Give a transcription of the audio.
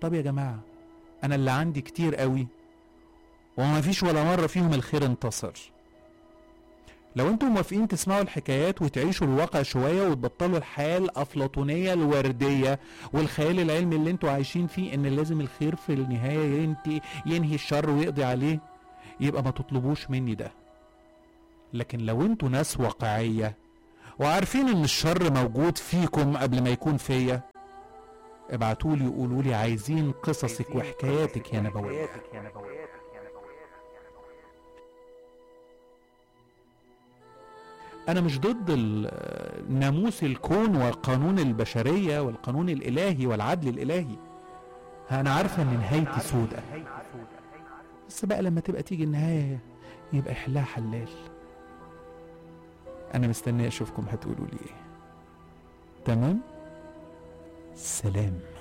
طب يا جماعة أنا اللي عندي كتير قوي وما فيش ولا مرة فيهم الخير انتصر لو انتم موافقين تسمعوا الحكايات وتعيشوا الواقع شوية وتبطلوا الحياة الأفلاطونية الوردية والخيال العلمي اللي انتوا عايشين فيه ان لازم الخير في النهاية ينتهي, ينهي الشر ويقضي عليه يبقى ما تطلبوش مني ده لكن لو انتوا ناس واقعية وعارفين ان الشر موجود فيكم قبل ما يكون فيا ابعتولي وقولوا لي عايزين قصصك وحكاياتك يا نبوية انا مش ضد ال- ناموس الكون وقانون البشرية والقانون الالهي والعدل الالهي انا عارفة ان نهايتي سودة بس بقى لما تبقى تيجي النهاية يبقى حلها حلال انا مستني اشوفكم هتقولوا لي ايه تمام سلام